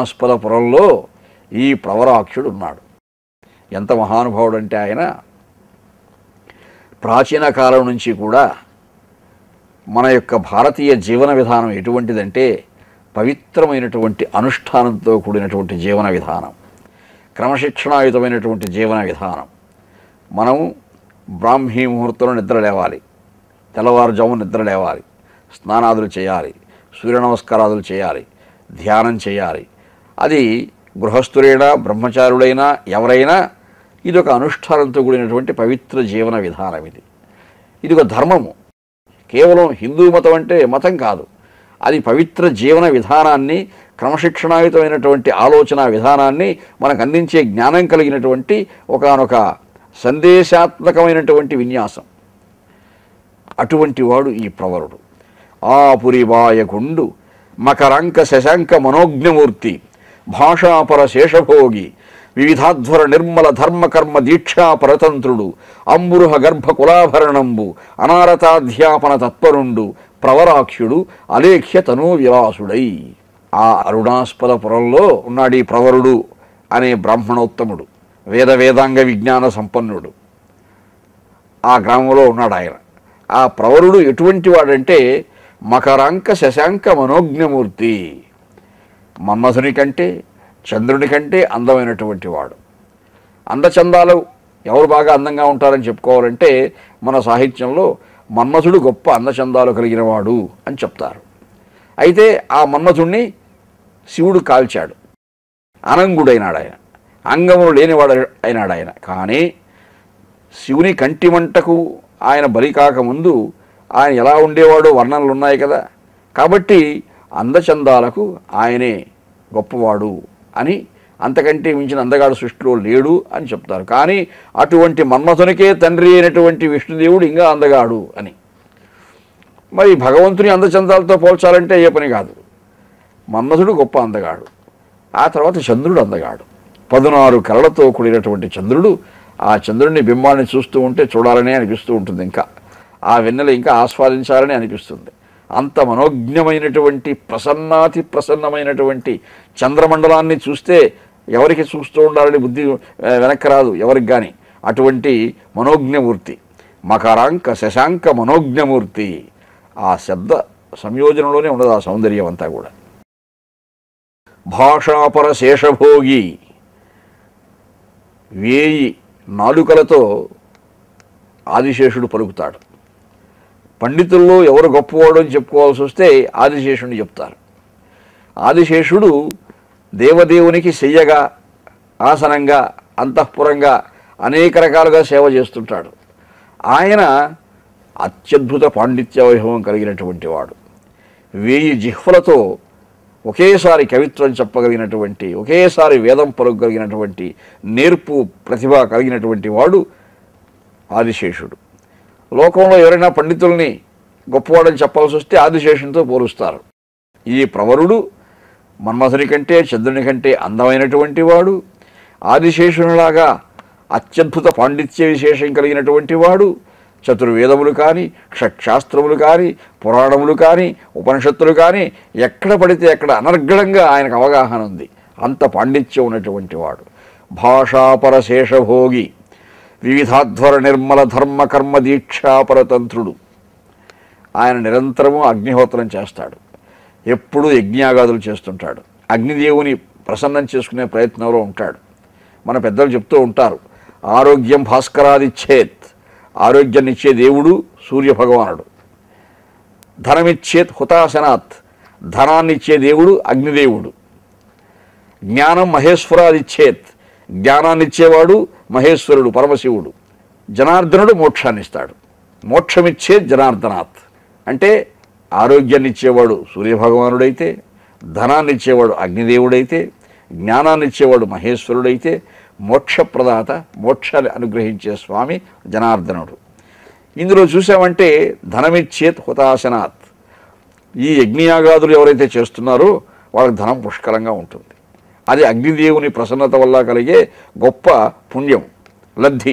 అరుణాస్పద పురంలో ఈ ప్రవరాక్షుడు ఉన్నాడు ఎంత మహానుభావుడు అంటే ఆయన ప్రాచీన కాలం నుంచి కూడా మన యొక్క భారతీయ జీవన విధానం ఎటువంటిదంటే పవిత్రమైనటువంటి అనుష్ఠానంతో కూడినటువంటి జీవన విధానం క్రమశిక్షణాయుతమైనటువంటి జీవన విధానం మనం బ్రాహ్మీ ముహూర్తంలో నిద్ర లేవాలి తెల్లవారుజాము నిద్ర లేవాలి స్నానాదులు చేయాలి సూర్య నమస్కారాదులు చేయాలి ధ్యానం చేయాలి అది గృహస్థుడైనా బ్రహ్మచారుడైనా ఎవరైనా ఇది ఒక అనుష్ఠానంతో కూడినటువంటి పవిత్ర జీవన విధానం ఇది ఇది ఒక ధర్మము కేవలం హిందూ మతం అంటే మతం కాదు అది పవిత్ర జీవన విధానాన్ని క్రమశిక్షణాయుతమైనటువంటి ఆలోచన విధానాన్ని మనకు అందించే జ్ఞానం కలిగినటువంటి ఒకానొక సందేశాత్మకమైనటువంటి విన్యాసం అటువంటి వాడు ఈ ప్రవరుడు ఆపురివాయకుండు మకరంక శశాంక మనోజ్ఞమూర్తి భాషాపర శేషభోగి వివిధాధ్వర నిర్మల ధర్మకర్మ దీక్షా పరతంత్రుడు అంబురుహ గర్భ కులాభరణంబు అనారతాధ్యాపన తత్పరుండు ప్రవరాక్షుడు అలేఖ్య తనూ విలాసుడై ఆ అరుణాస్పద పురంలో ఉన్నాడు ఈ ప్రవరుడు అనే బ్రాహ్మణోత్తముడు వేద వేదాంగ విజ్ఞాన సంపన్నుడు ఆ గ్రామంలో ఉన్నాడు ఆయన ఆ ప్రవరుడు ఎటువంటి వాడంటే మకరాంక శశాంక మనోజ్ఞమూర్తి మన్మధుని కంటే చంద్రుని కంటే అందమైనటువంటి వాడు అందచందాలు ఎవరు బాగా అందంగా ఉంటారని చెప్పుకోవాలంటే మన సాహిత్యంలో మన్మథుడు గొప్ప అందచందాలు కలిగిన వాడు అని చెప్తారు అయితే ఆ మన్మథుణ్ణి శివుడు కాల్చాడు అనంగుడైనాడు ఆయన అంగములు లేనివాడు అయినాడు ఆయన కానీ శివుని కంటి మంటకు ఆయన బలి కాకముందు ఆయన ఎలా ఉండేవాడో వర్ణనలు ఉన్నాయి కదా కాబట్టి అందచందాలకు ఆయనే గొప్పవాడు అని అంతకంటే మించిన అందగాడు సృష్టిలో లేడు అని చెప్తారు కానీ అటువంటి మన్మథునికే తండ్రి అయినటువంటి విష్ణుదేవుడు ఇంకా అందగాడు అని మరి భగవంతుని అందచందాలతో పోల్చాలంటే ఏ పని కాదు మన్మథుడు గొప్ప అందగాడు ఆ తర్వాత చంద్రుడు అందగాడు పదునారు కళలతో కూడినటువంటి చంద్రుడు ఆ చంద్రుడిని బింబాన్ని చూస్తూ ఉంటే చూడాలనే అనిపిస్తూ ఉంటుంది ఇంకా ఆ వెన్నెల ఇంకా ఆస్వాదించాలని అనిపిస్తుంది అంత మనోజ్ఞమైనటువంటి ప్రసన్నాతి ప్రసన్నమైనటువంటి చంద్రమండలాన్ని చూస్తే ఎవరికి చూస్తూ ఉండాలని బుద్ధి ఆ, వెనక్కి రాదు ఎవరికి కానీ అటువంటి మనోజ్ఞమూర్తి మకరాంక శశాంక మనోజ్ఞమూర్తి ఆ శబ్ద సంయోజనంలోనే ఉండదు ఆ సౌందర్యం అంతా కూడా భాషాపర శేషభోగి వేయి నాలుకలతో ఆదిశేషుడు పలుకుతాడు పండితుల్లో ఎవరు గొప్పవాడు అని చెప్పుకోవాల్సి వస్తే ఆదిశేషుడిని చెప్తారు ఆదిశేషుడు దేవదేవునికి శయ్యగా ఆసనంగా అంతఃపురంగా అనేక రకాలుగా సేవ చేస్తుంటాడు ఆయన అత్యద్భుత పాండిత్య వైభవం కలిగినటువంటి వాడు వేయి జిహ్వలతో ఒకేసారి కవిత్వం చెప్పగలిగినటువంటి ఒకేసారి వేదం పలుకగలిగినటువంటి నేర్పు ప్రతిభ కలిగినటువంటి వాడు ఆదిశేషుడు లోకంలో ఎవరైనా పండితుల్ని గొప్పవాడని చెప్పాల్సి వస్తే ఆదిశేషునితో పోలుస్తారు ఈ ప్రవరుడు మన్మథుని కంటే చంద్రుని కంటే అందమైనటువంటి వాడు ఆదిశేషునిలాగా అత్యద్భుత పాండిత్య విశేషం కలిగినటువంటి వాడు చతుర్వేదములు కానీ షట్శాస్త్రములు కానీ పురాణములు కానీ ఉపనిషత్తులు కానీ ఎక్కడ పడితే అక్కడ అనర్గళంగా ఆయనకు అవగాహన ఉంది అంత పాండిత్యం ఉన్నటువంటి వాడు భాషాపర శేషభోగి వివిధాధ్వర నిర్మల ధర్మ కర్మ దీక్షాపరతంత్రుడు ఆయన నిరంతరము అగ్నిహోత్రం చేస్తాడు ఎప్పుడూ యజ్ఞాగాదులు చేస్తుంటాడు అగ్నిదేవుని ప్రసన్నం చేసుకునే ప్రయత్నంలో ఉంటాడు మన పెద్దలు చెప్తూ ఉంటారు ఆరోగ్యం భాస్కరాదిచ్చేత్ ఆరోగ్యాన్ని ఇచ్చే దేవుడు సూర్య భగవానుడు ధనమిచ్చేత్ హుతాసనాత్ ధనాన్ని ఇచ్చే దేవుడు అగ్నిదేవుడు జ్ఞానం మహేశ్వరాదిచ్చేత్ జ్ఞానాన్ని ఇచ్చేవాడు మహేశ్వరుడు పరమశివుడు జనార్దనుడు మోక్షాన్ని ఇస్తాడు మోక్షమిచ్చేది జనార్దనాత్ అంటే ఆరోగ్యాన్ని ఇచ్చేవాడు సూర్యభగవానుడైతే ధనాన్ని ఇచ్చేవాడు అగ్నిదేవుడైతే జ్ఞానాన్ని ఇచ్చేవాడు మహేశ్వరుడైతే మోక్షప్రదాత మోక్షాన్ని అనుగ్రహించే స్వామి జనార్దనుడు ఇందులో చూసామంటే ధనమిచ్చేత్ హుతాసనాత్ ఈ యజ్ఞయాగాదులు ఎవరైతే చేస్తున్నారో వాళ్ళకి ధనం పుష్కలంగా ఉంటుంది అది అగ్నిదేవుని ప్రసన్నత వల్ల కలిగే గొప్ప పుణ్యం లబ్ధి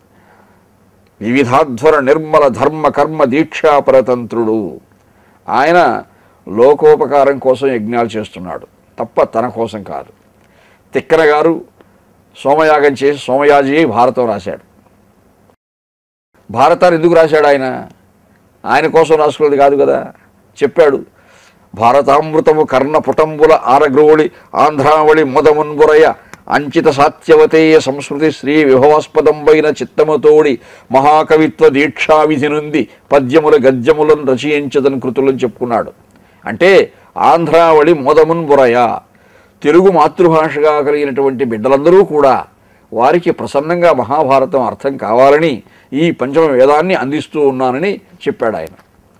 వివిధాధ్వర నిర్మల ధర్మ కర్మ దీక్షాపరతంత్రుడు ఆయన లోకోపకారం కోసం యజ్ఞాలు చేస్తున్నాడు తప్ప తన కోసం కాదు తిక్కన గారు సోమయాగం చేసి సోమయాజి అయి భారతం రాశాడు భారతాన్ని ఎందుకు రాశాడు ఆయన ఆయన కోసం రాసుకున్నది కాదు కదా చెప్పాడు భారతామృతము కర్ణ పుటంబుల ఆరగ్రోళి ఆంధ్రావళి మొదమున్బురయ అంచిత సాత్యవతేయ సంస్కృతి శ్రీ విభవాస్పదంబైన చిత్తముతోడి మహాకవిత్వ దీక్షావిధి నుండి పద్యముల గద్యములను రచయించదని కృతులను చెప్పుకున్నాడు అంటే ఆంధ్రావళి మొదమున్బురయ తెలుగు మాతృభాషగా కలిగినటువంటి బిడ్డలందరూ కూడా వారికి ప్రసన్నంగా మహాభారతం అర్థం కావాలని ఈ పంచమ వేదాన్ని అందిస్తూ ఉన్నానని చెప్పాడు ఆయన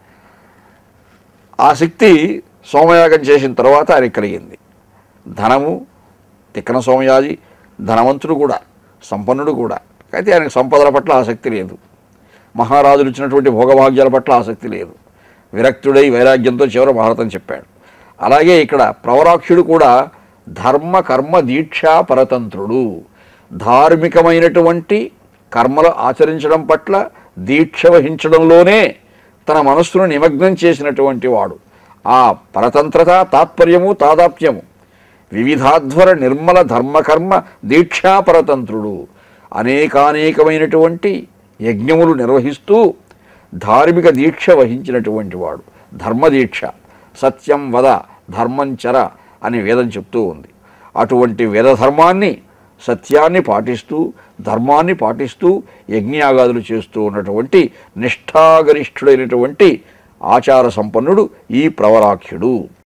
ఆ శక్తి సోమయాగం చేసిన తర్వాత ఆయనకి కలిగింది ధనము తిక్కన సోమయాజి ధనవంతుడు కూడా సంపన్నుడు కూడా అయితే ఆయనకు సంపదల పట్ల ఆసక్తి లేదు మహారాజులు ఇచ్చినటువంటి భోగభాగ్యాల పట్ల ఆసక్తి లేదు విరక్తుడై వైరాగ్యంతో చివర భారతం చెప్పాడు అలాగే ఇక్కడ ప్రవరాక్షుడు కూడా ధర్మ కర్మ దీక్షా పరతంత్రుడు ధార్మికమైనటువంటి కర్మలు ఆచరించడం పట్ల దీక్ష వహించడంలోనే తన మనస్సును నిమగ్నం చేసినటువంటి వాడు ఆ పరతంత్రత తాత్పర్యము తాదాప్యము వివిధాధ్వర నిర్మల ధర్మకర్మ దీక్షా పరతంత్రుడు అనేకానేకమైనటువంటి యజ్ఞములు నిర్వహిస్తూ ధార్మిక దీక్ష వహించినటువంటి వాడు ధర్మదీక్ష సత్యం వద ధర్మం చర అని వేదం చెప్తూ ఉంది అటువంటి వేద ధర్మాన్ని సత్యాన్ని పాటిస్తూ ధర్మాన్ని పాటిస్తూ యజ్ఞయాగాదులు చేస్తూ ఉన్నటువంటి నిష్ఠాగరిష్ఠుడైనటువంటి ఆచార సంపన్నుడు ఈ ప్రవరాఖ్యుడు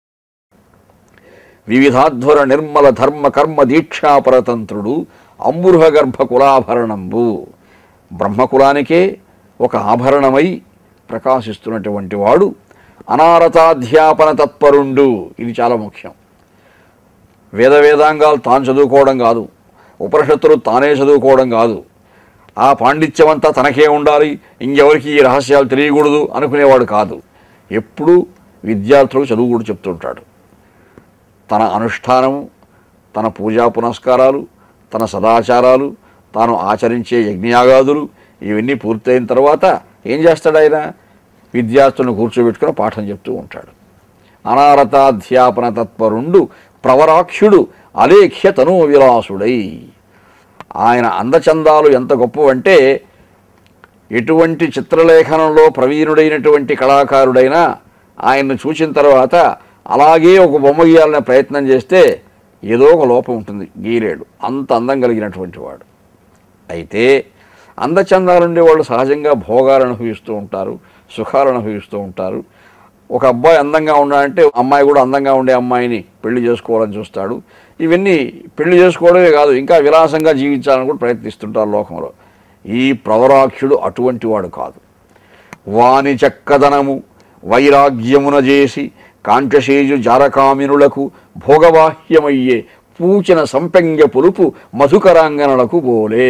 వివిధాధ్వర నిర్మల ధర్మ కర్మ దీక్షాపరతంత్రుడు అమృహ గర్భ కులాభరణంబు బ్రహ్మకులానికే ఒక ఆభరణమై ప్రకాశిస్తున్నటువంటి వాడు అనారతాధ్యాపన తత్పరుండు ఇది చాలా ముఖ్యం వేద వేదాంగాలు తాను చదువుకోవడం కాదు ఉపనిషత్తులు తానే చదువుకోవడం కాదు ఆ పాండిత్యమంతా తనకే ఉండాలి ఇంకెవరికి ఈ రహస్యాలు తెలియకూడదు అనుకునేవాడు కాదు ఎప్పుడూ విద్యార్థులకు చదువు కూడా చెప్తుంటాడు తన అనుష్ఠానము తన పూజా పునస్కారాలు తన సదాచారాలు తాను ఆచరించే యజ్ఞయాగాదులు ఇవన్నీ పూర్తయిన తర్వాత ఏం చేస్తాడు ఆయన విద్యార్థులను కూర్చోబెట్టుకుని పాఠం చెప్తూ ఉంటాడు అనారతాధ్యాపన తత్పరుండు ప్రవరాఖ్యుడు అలేఖ్య తనూ విలాసుడై ఆయన అందచందాలు ఎంత గొప్పవంటే ఎటువంటి చిత్రలేఖనంలో ప్రవీణుడైనటువంటి కళాకారుడైనా ఆయన్ను చూసిన తర్వాత అలాగే ఒక బొమ్మ గీయాలనే ప్రయత్నం చేస్తే ఏదో ఒక లోపం ఉంటుంది గీలేడు అంత అందం కలిగినటువంటి వాడు అయితే అందచందాలు ఉండేవాళ్ళు సహజంగా భోగాలు అనుభవిస్తూ ఉంటారు సుఖాలు అనుభవిస్తూ ఉంటారు ఒక అబ్బాయి అందంగా ఉన్నాడంటే అమ్మాయి కూడా అందంగా ఉండే అమ్మాయిని పెళ్లి చేసుకోవాలని చూస్తాడు ఇవన్నీ పెళ్లి చేసుకోవడమే కాదు ఇంకా విలాసంగా జీవించాలని కూడా ప్రయత్నిస్తుంటారు లోకంలో ఈ ప్రవరాఖ్యుడు అటువంటి వాడు కాదు వాని చక్కదనము వైరాగ్యమున చేసి కాంచశేజు జారకామినులకు భోగవాహ్యమయ్యే పూచిన సంపెంగ పులుపు మధుకరాంగనలకు బోలే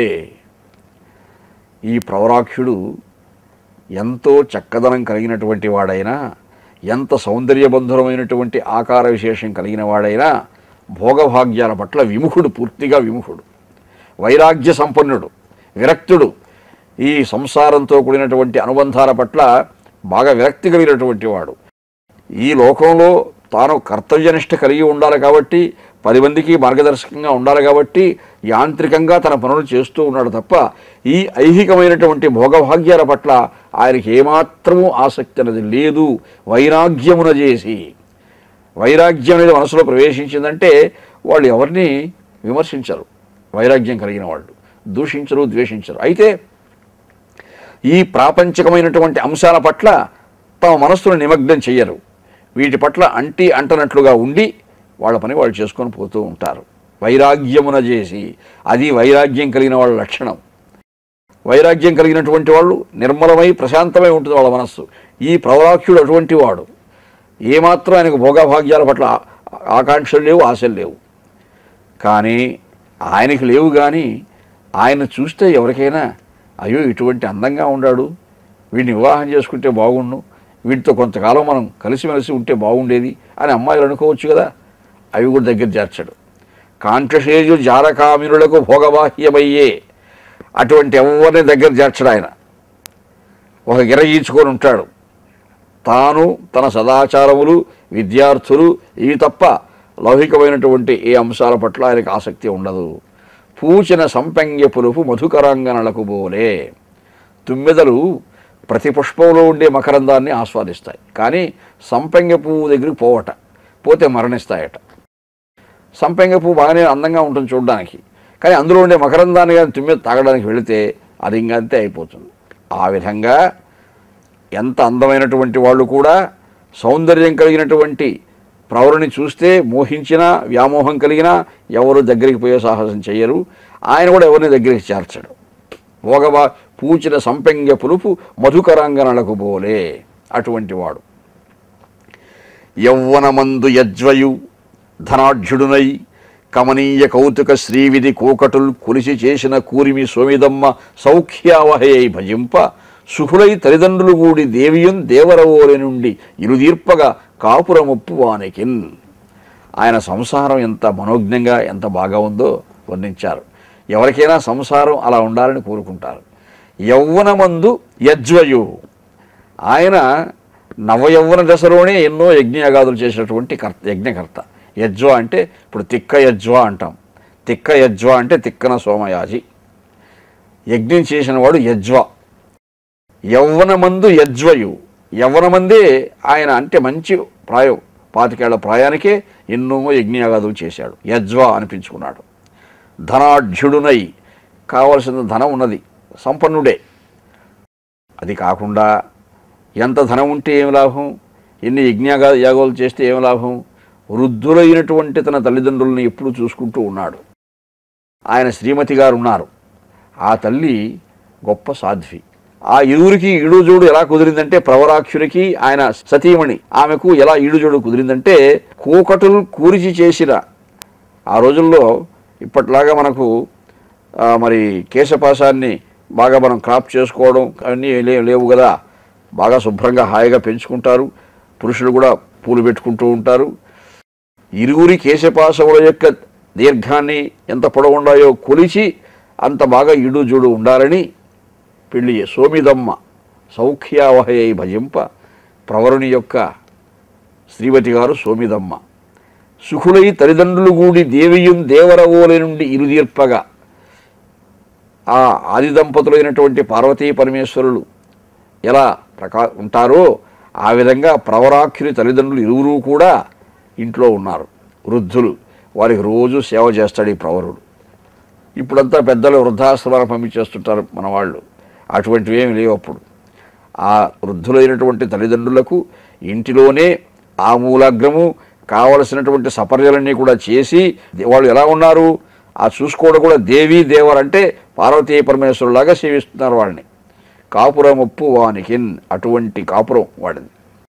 ఈ ప్రవరాఖ్యుడు ఎంతో చక్కదనం కలిగినటువంటి వాడైనా ఎంత సౌందర్యబంధురమైనటువంటి ఆకార విశేషం కలిగిన వాడైనా భోగభాగ్యాల పట్ల విముఖుడు పూర్తిగా విముఖుడు వైరాగ్య సంపన్నుడు విరక్తుడు ఈ సంసారంతో కూడినటువంటి అనుబంధాల పట్ల బాగా విరక్తి కలిగినటువంటి వాడు ఈ లోకంలో తాను కర్తవ్యనిష్ట కలిగి ఉండాలి కాబట్టి పది మందికి మార్గదర్శకంగా ఉండాలి కాబట్టి యాంత్రికంగా తన పనులు చేస్తూ ఉన్నాడు తప్ప ఈ ఐహికమైనటువంటి భోగభాగ్యాల పట్ల ఆయనకి ఏమాత్రమూ ఆసక్తి అనేది లేదు వైరాగ్యమున చేసి వైరాగ్యం అనేది మనసులో ప్రవేశించిందంటే వాళ్ళు ఎవరిని విమర్శించరు వైరాగ్యం కలిగిన వాళ్ళు దూషించరు ద్వేషించరు అయితే ఈ ప్రాపంచికమైనటువంటి అంశాల పట్ల తమ మనస్సును నిమగ్నం చెయ్యరు వీటి పట్ల అంటి అంటనట్లుగా ఉండి వాళ్ళ పని వాళ్ళు చేసుకొని పోతూ ఉంటారు వైరాగ్యమున చేసి అది వైరాగ్యం కలిగిన వాళ్ళ లక్షణం వైరాగ్యం కలిగినటువంటి వాళ్ళు నిర్మలమై ప్రశాంతమై ఉంటుంది వాళ్ళ మనస్సు ఈ ప్రవరాఖ్యుడు అటువంటి వాడు ఏమాత్రం ఆయనకు భోగభాగ్యాల పట్ల ఆ- ఆకాంక్షలు లేవు ఆశలు లేవు కానీ ఆయనకి లేవు కానీ ఆయన చూస్తే ఎవరికైనా అయ్యో ఇటువంటి అందంగా ఉన్నాడు వీడిని వివాహం చేసుకుంటే బాగుండు వీటితో కొంతకాలం మనం కలిసిమెలిసి ఉంటే బాగుండేది అని అమ్మాయిలు అనుకోవచ్చు కదా అవి కూడా దగ్గర చేర్చాడు కాంక్షశేజు జారకామినులకు భోగబాహ్యమయ్యే అటువంటి ఎవరిని దగ్గర చేర్చడు ఆయన ఒక గిర గీచుకొని ఉంటాడు తాను తన సదాచారములు విద్యార్థులు ఇవి తప్ప లౌకికమైనటువంటి ఏ అంశాల పట్ల ఆయనకు ఆసక్తి ఉండదు పూచిన సంపెంగ పులుపు మధుకరాంగనలకు బోలే తుమ్మెదలు ప్రతి పుష్పంలో ఉండే మకరందాన్ని ఆస్వాదిస్తాయి కానీ సంపెంగ పువ్వు దగ్గరికి పోవట పోతే మరణిస్తాయట సంపెంగ పువ్వు బాగానే అందంగా ఉంటుంది చూడడానికి కానీ అందులో ఉండే మకరందాన్ని కానీ తుమ్మెద తాగడానికి వెళితే అది ఇంకా అంతే అయిపోతుంది ఆ విధంగా ఎంత అందమైనటువంటి వాళ్ళు కూడా సౌందర్యం కలిగినటువంటి ప్రవరుని చూస్తే మోహించినా వ్యామోహం కలిగినా ఎవరు దగ్గరికి పోయే సాహసం చెయ్యరు ఆయన కూడా ఎవరిని దగ్గరికి చేర్చడు భోగవా పూచిన సంపెంగ పులుపు మధుకరాంగనలకు పోలే అటువంటి వాడు యౌవనమందు యజ్వయు ధనాఢ్యుడునై కమనీయ కౌతుక శ్రీవిధి కోకటుల్ కొలిసి చేసిన కూరిమి సోమిదమ్మ సౌఖ్యావహయై భజింప సుఖులై తల్లిదండ్రులు కూడి దేవియున్ దేవరవోలి నుండి ఇరుదీర్పగా కాపురముప్పు వానికిన్ ఆయన సంసారం ఎంత మనోజ్ఞంగా ఎంత బాగా ఉందో వర్ణించారు ఎవరికైనా సంసారం అలా ఉండాలని కోరుకుంటారు యౌవనమందు యజ్వయు ఆయన నవయౌవన దశలోనే ఎన్నో యజ్ఞయాగాదులు చేసినటువంటి కర్త యజ్ఞకర్త యజ్వ అంటే ఇప్పుడు తిక్క యజ్వ అంటాం తిక్క యజ్వ అంటే తిక్కన సోమయాజి యజ్ఞం చేసిన వాడు యజ్వ యవ్వనమందు యజ్వయు యవ్వనమందే ఆయన అంటే మంచి ప్రాయం పాతికేళ్ల ప్రాయానికే ఎన్నో యజ్ఞయాగాదులు చేశాడు యజ్వ అనిపించుకున్నాడు ధనాఢ్యుడునై కావలసిన ధనం ఉన్నది సంపన్నుడే అది కాకుండా ఎంత ధనం ఉంటే ఏం లాభం ఎన్ని యజ్ఞాగా యాగాలు చేస్తే ఏం లాభం వృద్ధులైనటువంటి తన తల్లిదండ్రులను ఎప్పుడు చూసుకుంటూ ఉన్నాడు ఆయన శ్రీమతి గారు ఉన్నారు ఆ తల్లి గొప్ప సాధ్వి ఆ ఇరువురికి ఈడుజోడు ఎలా కుదిరిందంటే ప్రవరాక్షునికి ఆయన సతీమణి ఆమెకు ఎలా ఈడుజోడు కుదిరిందంటే కూకటులు కూరిచి చేసిన ఆ రోజుల్లో ఇప్పట్లాగా మనకు ఆ, మరి కేశపాశాన్ని బాగా మనం క్రాప్ చేసుకోవడం అవన్నీ లే లేవు కదా బాగా శుభ్రంగా హాయిగా పెంచుకుంటారు పురుషులు కూడా పూలు పెట్టుకుంటూ ఉంటారు ఇరువురి కేశపాశముల యొక్క దీర్ఘాన్ని ఎంత పొడవు ఉన్నాయో కొలిచి అంత బాగా ఇడు జుడు ఉండాలని పెళ్లి చే- సోమిదమ్మ సౌఖ్యావహయై భజింప ప్రవరుని యొక్క శ్రీవతి గారు సోమిదమ్మ సుఖులై తల్లిదండ్రులు కూడి దేవియం దేవరవోలి నుండి ఇరుదీర్పగా ఆ ఆది దంపతులైనటువంటి పార్వతీ పరమేశ్వరులు ఎలా ప్రకా ఉంటారో ఆ విధంగా ప్రవరాఖ్యుని తల్లిదండ్రులు ఇరువురు కూడా ఇంట్లో ఉన్నారు వృద్ధులు వారికి రోజు సేవ చేస్తాడు ఈ ప్రవరుడు ఇప్పుడంతా పెద్దలు వృద్ధాశ్రమాలు పంపించేస్తుంటారు మన వాళ్ళు అటువంటివి ఏమి లేవు అప్పుడు ఆ వృద్ధులైనటువంటి తల్లిదండ్రులకు ఇంటిలోనే ఆ మూలాగ్రము కావలసినటువంటి సపర్యలన్నీ కూడా చేసి వాళ్ళు ఎలా ఉన్నారు ఆ చూసుకోవడం కూడా దేవీ దేవర్ అంటే పార్వతీ పరమేశ్వరులాగా సేవిస్తున్నారు వాళ్ళని కాపురముప్పు వానికిన్ అటువంటి కాపురం వాడిది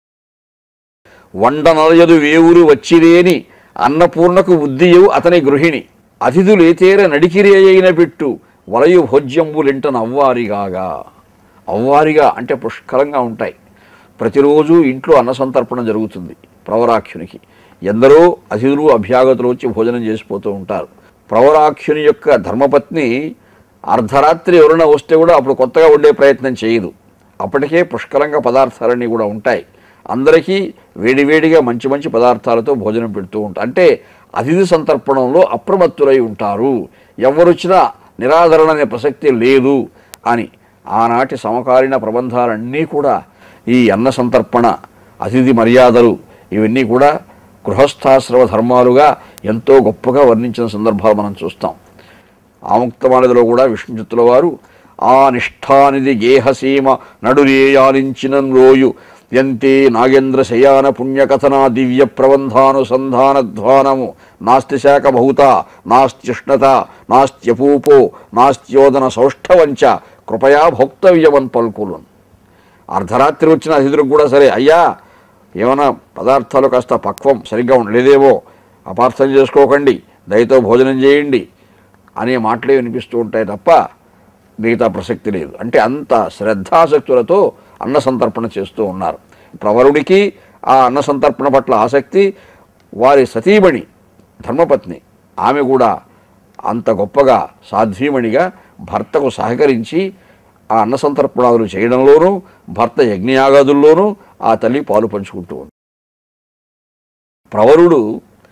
వండ నలయదు వేవురు వచ్చిరేని అన్నపూర్ణకు ఉద్దియు అతని గృహిణి అతిథులేతేర నడికిరే అయిన పెట్టు వలయు భోజ్యంబులింటన అవ్వారిగాగా అవ్వారిగా అంటే పుష్కలంగా ఉంటాయి ప్రతిరోజు ఇంట్లో అన్న సంతర్పణ జరుగుతుంది ప్రవరాఖ్యునికి ఎందరో అతిథులు అభ్యాగతులు వచ్చి భోజనం చేసిపోతూ ఉంటారు ప్రవరాఖ్యుని యొక్క ధర్మపత్ని అర్ధరాత్రి ఎవరైనా వస్తే కూడా అప్పుడు కొత్తగా వండే ప్రయత్నం చేయదు అప్పటికే పుష్కలంగా పదార్థాలన్నీ కూడా ఉంటాయి అందరికీ వేడివేడిగా మంచి మంచి పదార్థాలతో భోజనం పెడుతూ ఉంటారు అంటే అతిథి సంతర్పణంలో అప్రమత్తులై ఉంటారు ఎవరొచ్చినా నిరాదరణ అనే ప్రసక్తి లేదు అని ఆనాటి సమకాలీన ప్రబంధాలన్నీ కూడా ఈ అన్న సంతర్పణ అతిథి మర్యాదలు ఇవన్నీ కూడా గృహస్థాశ్రమ ధర్మాలుగా ఎంతో గొప్పగా వర్ణించిన సందర్భాలు మనం చూస్తాం ఆముక్తమానదిలో కూడా విష్ణుచిత్తుల వారు ఆ నిష్ఠానిధి గేహసీమ నడురేయాలించిన రోయు ఎంతే నాగేంద్ర శయాన పుణ్యకథనా దివ్య ప్రబంధానుసంధాన ధ్వానము నాస్తి శాఖ బహుత నాస్త్యుష్ణత నాస్త్యపూపో నాస్త్యోదన సౌష్ఠవంచ కృపయా భోక్తవ్యమన్ పల్కులున్ అర్ధరాత్రి వచ్చిన అతిథులకు కూడా సరే అయ్యా ఏమైనా పదార్థాలు కాస్త పక్వం సరిగ్గా ఉండలేదేమో అపార్థం చేసుకోకండి దయతో భోజనం చేయండి అనే మాటలే వినిపిస్తూ ఉంటాయి తప్ప మిగతా ప్రసక్తి లేదు అంటే అంత శ్రద్ధాసక్తులతో అన్న సంతర్పణ చేస్తూ ఉన్నారు ప్రవరుడికి ఆ అన్న సంతర్పణ పట్ల ఆసక్తి వారి సతీమణి ధర్మపత్ని ఆమె కూడా అంత గొప్పగా సాధ్వీమణిగా భర్తకు సహకరించి ఆ అన్న సంతర్పణాదులు చేయడంలోనూ భర్త యజ్ఞయాగాదుల్లోనూ ఆ తల్లి పాలు పంచుకుంటూ ఉంది ప్రవరుడు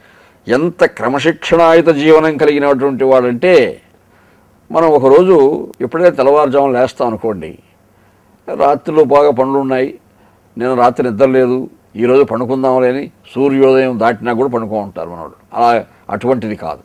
ఎంత క్రమశిక్షణాయుత జీవనం కలిగినటువంటి వాడంటే మనం ఒకరోజు ఎప్పుడైతే తెల్లవారుజామున లేస్తాం అనుకోండి రాత్రిలో బాగా పనులు ఉన్నాయి నేను రాత్రి నిద్ర లేదు ఈరోజు పండుకుందాంలే అని సూర్యోదయం దాటినా కూడా పండుకో ఉంటారు మనవాడు అలా అటువంటిది కాదు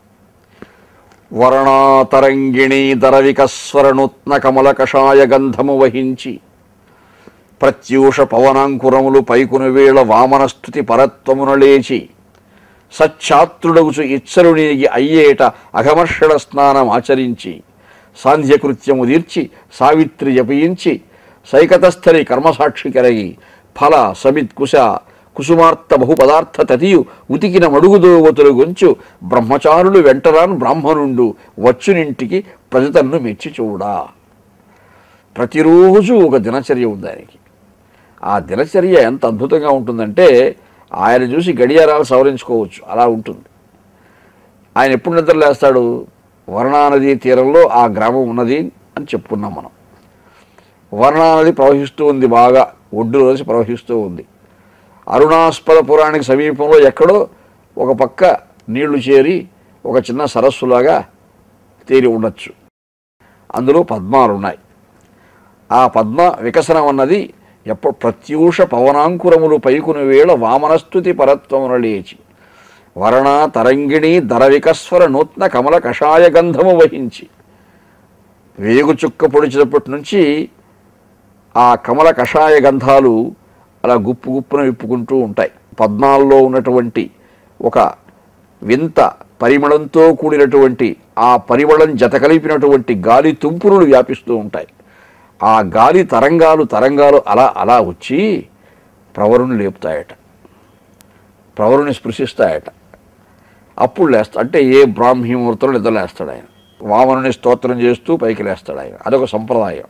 వర్ణాతరంగిణి దరవికస్వరనూత్న కమల కషాయ గంధము వహించి ప్రత్యూష పవనాంకురములు పైకుని వేళ వామనస్థుతి పరత్వమున లేచి సచ్ఛాత్రుడగుచు ఇచ్చరునికి అయ్యేట అఘమర్షణ స్నానం ఆచరించి సాంధ్యకృత్యము తీర్చి సావిత్రి జపించి సైకతస్థలి కర్మసాక్షి కరగి ఫల సమిత్కుశ కుసుమార్త బహుపదార్థ తతియు ఉతికిన మడుగుదోవతులు గొంచు బ్రహ్మచారులు వెంటరాన్ బ్రాహ్మణుండు వచ్చునింటికి ప్రజతన్ను మెచ్చి చూడా ప్రతిరోజు ఒక దినచర్య ఉంది ఆయనకి ఆ దినచర్య ఎంత అద్భుతంగా ఉంటుందంటే ఆయన చూసి గడియారాలు సవరించుకోవచ్చు అలా ఉంటుంది ఆయన ఎప్పుడు నిద్ర లేస్తాడు వర్ణానది తీరంలో ఆ గ్రామం ఉన్నది అని చెప్పుకున్నాం మనం వర్ణానది ప్రవహిస్తూ ఉంది బాగా ఒడ్డు రోజు ప్రవహిస్తూ ఉంది అరుణాస్పద పురాణికి సమీపంలో ఎక్కడో ఒక పక్క నీళ్లు చేరి ఒక చిన్న సరస్సులాగా తేలి ఉండొచ్చు అందులో పద్మాలు ఉన్నాయి ఆ పద్మ వికసనం అన్నది ఎప్పుడు ప్రత్యూష పవనాంకురములు పైకుని వేళ వామనస్థుతి పరత్వమున లేచి వరణ తరంగిణి దరవికస్వర నూత్న కమల కషాయ గంధము వహించి వేగు చుక్క పొడిచినప్పటి నుంచి ఆ కమల కషాయ గంధాలు అలా గుప్పు గుప్పున విప్పుకుంటూ ఉంటాయి పద్మాల్లో ఉన్నటువంటి ఒక వింత పరిమళంతో కూడినటువంటి ఆ పరిమళం జత కలిపినటువంటి గాలి తుంపురులు వ్యాపిస్తూ ఉంటాయి ఆ గాలి తరంగాలు తరంగాలు అలా అలా వచ్చి ప్రవరుని లేపుతాయట ప్రవరుని స్పృశిస్తాయట అప్పుడు లేస్తా అంటే ఏ బ్రాహ్మీ ముహూర్తంలో నిద్రలేస్తాడు ఆయన వామనుని స్తోత్రం చేస్తూ పైకి లేస్తాడు ఆయన అదొక సంప్రదాయం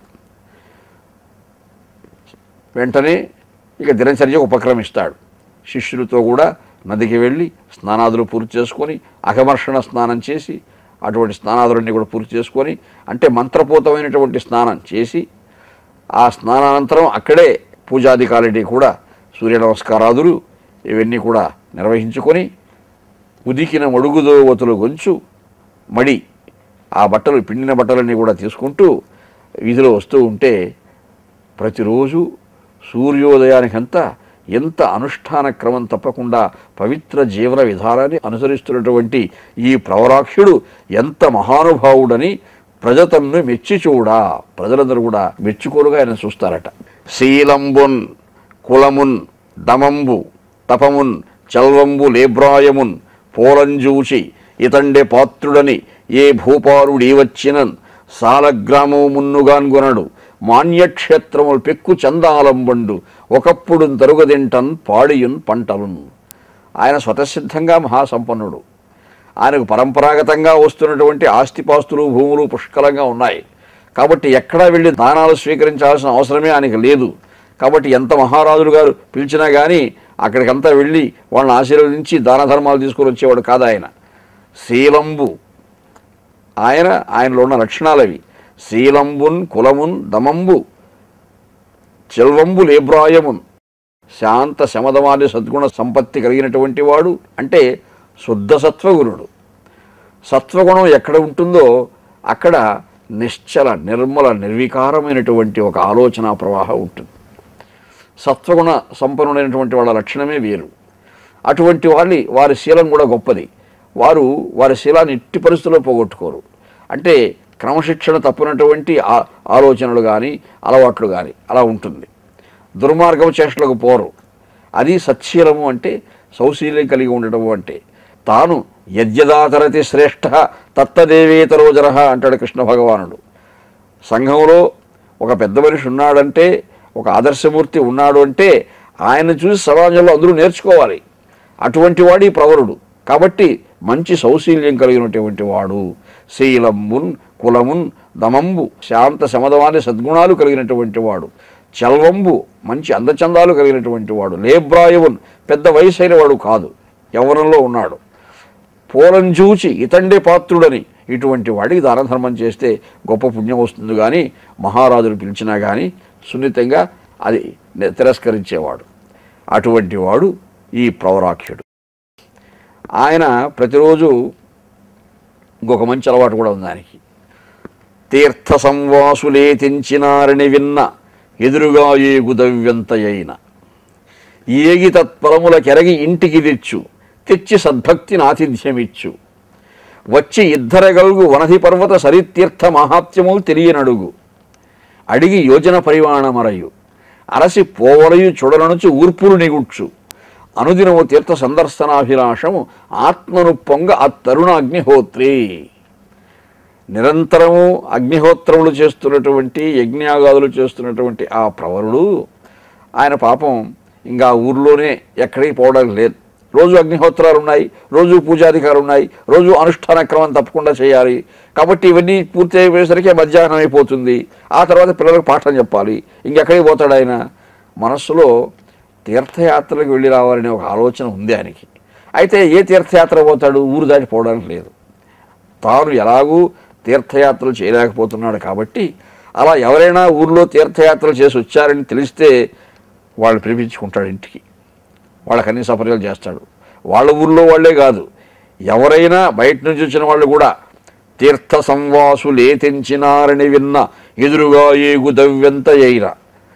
వెంటనే ఇక దినచర్యకు ఉపక్రమిస్తాడు శిష్యులతో కూడా నదికి వెళ్ళి స్నానాదులు పూర్తి చేసుకొని అఘమర్షణ స్నానం చేసి అటువంటి స్నానాదులన్నీ కూడా పూర్తి చేసుకొని అంటే మంత్రపూతమైనటువంటి స్నానం చేసి ఆ స్నానానంతరం అక్కడే పూజాధికారిని కూడా సూర్య నమస్కారాదులు ఇవన్నీ కూడా నిర్వహించుకొని ఉదికిన మడుగుదోవతులు గొంచు మడి ఆ బట్టలు పిండిన బట్టలన్నీ కూడా తీసుకుంటూ వీధిలో వస్తూ ఉంటే ప్రతిరోజు సూర్యోదయానికంతా ఎంత అనుష్ఠాన క్రమం తప్పకుండా పవిత్ర జీవన విధానాన్ని అనుసరిస్తున్నటువంటి ఈ ప్రవరాక్షుడు ఎంత మహానుభావుడని ప్రజతన్ను మెచ్చి చూడా ప్రజలందరూ కూడా మెచ్చుకోలుగా ఆయన చూస్తారట శీలంబున్ కులమున్ దమంబు తపమున్ చల్వంబు లేబ్రాయమున్ పోలంజూచి ఇతండే పాత్రుడని ఏ భూపారుడీ వచ్చినన్ సాలగ్రామము మున్నుగాన్గొనడు మాన్యక్షేత్రములు పెక్కు చందాలంబండు ఒకప్పుడు తరుగదింటన్ పాడియున్ పంటలున్ ఆయన స్వతసిద్ధంగా మహాసంపన్నుడు ఆయనకు పరంపరాగతంగా వస్తున్నటువంటి ఆస్తిపాస్తులు భూములు పుష్కలంగా ఉన్నాయి కాబట్టి ఎక్కడా వెళ్ళి దానాలు స్వీకరించాల్సిన అవసరమే ఆయనకు లేదు కాబట్టి ఎంత మహారాజులు గారు పిలిచినా కానీ అక్కడికంతా వెళ్ళి వాళ్ళని ఆశీర్వదించి దాన ధర్మాలు తీసుకొని వచ్చేవాడు కాదు ఆయన శీలంబు ఆయన ఆయనలో ఉన్న లక్షణాలవి శీలంబున్ కులమున్ దమంబు చెల్వంబు లేబ్రాయమున్ శాంత శమదమాది సద్గుణ సంపత్తి కలిగినటువంటి వాడు అంటే శుద్ధ సత్వగుణుడు సత్వగుణం ఎక్కడ ఉంటుందో అక్కడ నిశ్చల నిర్మల నిర్వికారమైనటువంటి ఒక ఆలోచన ప్రవాహం ఉంటుంది సత్వగుణ సంపన్నుడైనటువంటి వాళ్ళ లక్షణమే వేరు అటువంటి వాళ్ళి వారి శీలం కూడా గొప్పది వారు వారి శీలాన్ని ఎట్టి పరిస్థితుల్లో పోగొట్టుకోరు అంటే క్రమశిక్షణ తప్పినటువంటి ఆ- ఆలోచనలు కానీ అలవాట్లు కానీ అలా ఉంటుంది దుర్మార్గం చేష్టలకు పోరు అది సత్శీలము అంటే సౌశీల్యం కలిగి ఉండటం అంటే తాను యజ్ఞదాతరతి శ్రేష్ఠ తత్తదేవేతరోజర అంటాడు కృష్ణ భగవానుడు సంఘంలో ఒక పెద్ద మనిషి ఉన్నాడంటే ఒక ఆదర్శమూర్తి ఉన్నాడు అంటే ఆయన చూసి సమాజంలో అందరూ నేర్చుకోవాలి అటువంటి వాడి ప్రవరుడు కాబట్టి మంచి సౌశీల్యం కలిగినటువంటి వాడు శీలమున్ కులమున్ దమంబు శాంత శమదవాని సద్గుణాలు కలిగినటువంటి వాడు చల్వంబు మంచి అందచందాలు కలిగినటువంటి వాడు లేబ్రాయవున్ పెద్ద వయసు అయిన వాడు కాదు యవ్వనంలో ఉన్నాడు పూలం చూచి ఇతండే పాత్రుడని ఇటువంటి వాడికి దాన ధర్మం చేస్తే గొప్ప పుణ్యం వస్తుంది కానీ మహారాజులు పిలిచినా కానీ సున్నితంగా అది ని- తిరస్కరించేవాడు అటువంటి వాడు ఈ ప్రవరాఖ్యుడు ఆయన ప్రతిరోజు ఇంకొక మంచి అలవాటు కూడా ఉంది ఆయనకి తీర్థ సంవాసులే తెంచినారని విన్న ఎదురుగా ఏగు దవ్యంతయైన ఏగి తత్పరముల కెరగి ఇంటికి తెచ్చు తెచ్చి సద్భక్తిని ఆతిథ్యమిచ్చు వచ్చి ఇద్దరగలుగు వనధి పర్వత సరితీర్థ మహాత్మ్యములు తెలియనడుగు అడిగి యోజన పరిమాణమరయు అరసి పోవలయు చూడలనుచు ఊర్పులు నిగుడ్చు అనుదినము తీర్థ సందర్శనాభిలాషము ఆత్మను పొంగ ఆ తరుణ అగ్నిహోత్రి నిరంతరము అగ్నిహోత్రములు చేస్తున్నటువంటి యజ్ఞయాగాదులు చేస్తున్నటువంటి ఆ ప్రవరుడు ఆయన పాపం ఇంకా ఊర్లోనే ఎక్కడికి పోవడం లేదు రోజు అగ్నిహోత్రాలు ఉన్నాయి రోజు పూజాధికారులు ఉన్నాయి రోజు అనుష్ఠాన క్రమం తప్పకుండా చేయాలి కాబట్టి ఇవన్నీ పూర్తి అయిపోయేసరికి మధ్యాహ్నం అయిపోతుంది ఆ తర్వాత పిల్లలకు పాఠం చెప్పాలి ఇంకెక్కడికి పోతాడు ఆయన మనస్సులో తీర్థయాత్రలకు వెళ్ళి రావాలనే ఒక ఆలోచన ఉంది ఆయనకి అయితే ఏ తీర్థయాత్ర పోతాడు ఊరు దాటి పోవడానికి లేదు తాను ఎలాగూ తీర్థయాత్రలు చేయలేకపోతున్నాడు కాబట్టి అలా ఎవరైనా ఊర్లో తీర్థయాత్రలు చేసి వచ్చారని తెలిస్తే వాళ్ళు పిలిపించుకుంటాడు ఇంటికి వాళ్ళకి అన్ని సపర్యాలు చేస్తాడు వాళ్ళ ఊర్లో వాళ్ళే కాదు ఎవరైనా బయట నుంచి వచ్చిన వాళ్ళు కూడా తీర్థ సంవాసులే తెంచినారని విన్న ఎదురుగా ఏగు దవ్యంత ఎయిరా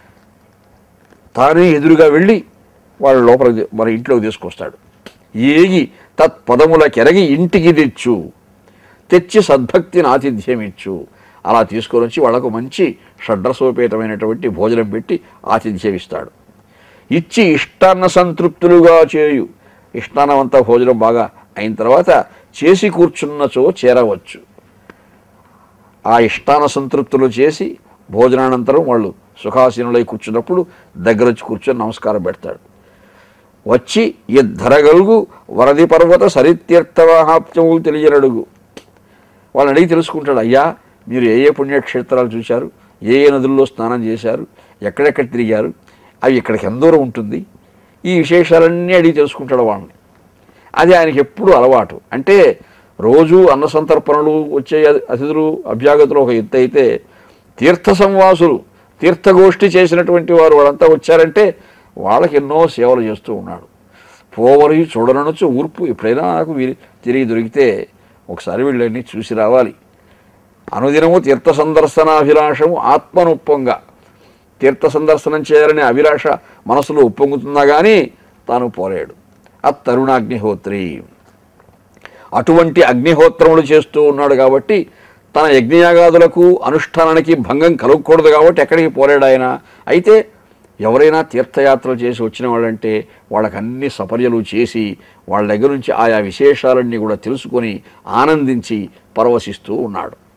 తానే ఎదురుగా వెళ్ళి వాళ్ళ లోపల మన ఇంట్లోకి తీసుకొస్తాడు ఏగి తత్పదముల కెరగి ఇంటికి తెచ్చు తెచ్చి సద్భక్తిని ఆతిథ్యం ఇచ్చు అలా తీసుకొని వచ్చి వాళ్ళకు మంచి షడ్రసోపేతమైనటువంటి భోజనం పెట్టి ఆతిథ్యం ఇస్తాడు ఇచ్చి ఇష్టాన్న సంతృప్తులుగా చేయు ఇష్టాన్నమంతా భోజనం బాగా అయిన తర్వాత చేసి కూర్చున్నచో చేరవచ్చు ఆ ఇష్టాన సంతృప్తులు చేసి భోజనానంతరం వాళ్ళు సుఖాసీనులై కూర్చున్నప్పుడు దగ్గర వచ్చి కూర్చొని నమస్కారం పెడతాడు వచ్చి ఇద్దరగలుగు వరది పర్వత సరితీర్థవాహాప్త్యములు తెలియనడుగు వాళ్ళని అడిగి తెలుసుకుంటాడు అయ్యా మీరు ఏ ఏ పుణ్యక్షేత్రాలు చూశారు ఏ ఏ నదుల్లో స్నానం చేశారు ఎక్కడెక్కడ తిరిగారు అవి ఇక్కడికి ఎంత దూరం ఉంటుంది ఈ విశేషాలన్నీ అడిగి తెలుసుకుంటాడు వాళ్ళని అది ఆయనకి ఎప్పుడు అలవాటు అంటే రోజు అన్న సంతర్పణలు వచ్చే అతిథులు అభ్యాగతులు ఒక ఎత్తు అయితే తీర్థ సంవాసులు తీర్థగోష్ఠి చేసినటువంటి వారు వాళ్ళంతా వచ్చారంటే వాళ్ళకి ఎన్నో సేవలు చేస్తూ ఉన్నాడు పోవరి చూడనొచ్చు ఊర్పు ఎప్పుడైనా నాకు వీరి తిరిగి దొరికితే ఒకసారి వీళ్ళని చూసి రావాలి అనుదినము తీర్థ సందర్శనాభిలాషము ఆత్మనుప్పొంగ తీర్థ సందర్శనం చేయాలనే అభిలాష మనసులో ఉప్పొంగుతున్నా కానీ తాను పోలేడు ఆ తరుణాగ్నిహోత్రి అటువంటి అగ్నిహోత్రములు చేస్తూ ఉన్నాడు కాబట్టి తన యజ్ఞయాగాదులకు అనుష్ఠానానికి భంగం కలగకూడదు కాబట్టి ఎక్కడికి పోలేడు ఆయన అయితే ఎవరైనా తీర్థయాత్రలు చేసి వచ్చిన వాళ్ళంటే వాళ్ళకి అన్ని సపర్యలు చేసి వాళ్ళ దగ్గర నుంచి ఆయా విశేషాలన్నీ కూడా తెలుసుకొని ఆనందించి పరవశిస్తూ ఉన్నాడు